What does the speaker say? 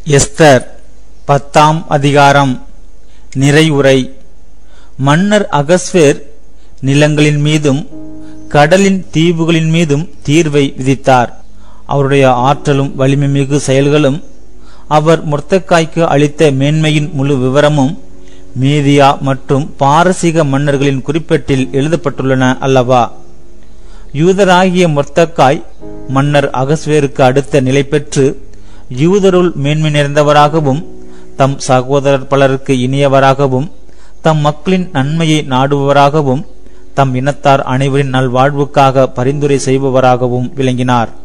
Esther பத்தாம் அதிகாரம் நிறைவுரை மன்னர் அகஸ்வேர் நிலங்களின் மீதும் கடலின் தீவுகளின் மீதும் தீர்வை விதித்தார் அவருடைய ஆற்றலும் வலிமை மிகு செயல்களும் அவர் முர்த்தக்காய்க்கு அளித்த மேன்மையின் முழு விவரமும் மீதியா மற்றும் பாரசீக மன்னர்களின் குறிப்பேட்டில் எழுதப்பட்டுள்ளன அல்லவா யூதராகிய மொர்த்தக்காய் மன்னர் அகஸ்வேருக்கு அடுத்த நிலை பெற்று யூதருள் மேன்மை நிறைந்தவராகவும் தம் சகோதரர் பலருக்கு இனியவராகவும் தம் மக்களின் நன்மையை நாடுபவராகவும் தம் இனத்தார் அனைவரின் நல்வாழ்வுக்காக பரிந்துரை செய்பவராகவும் விளங்கினார்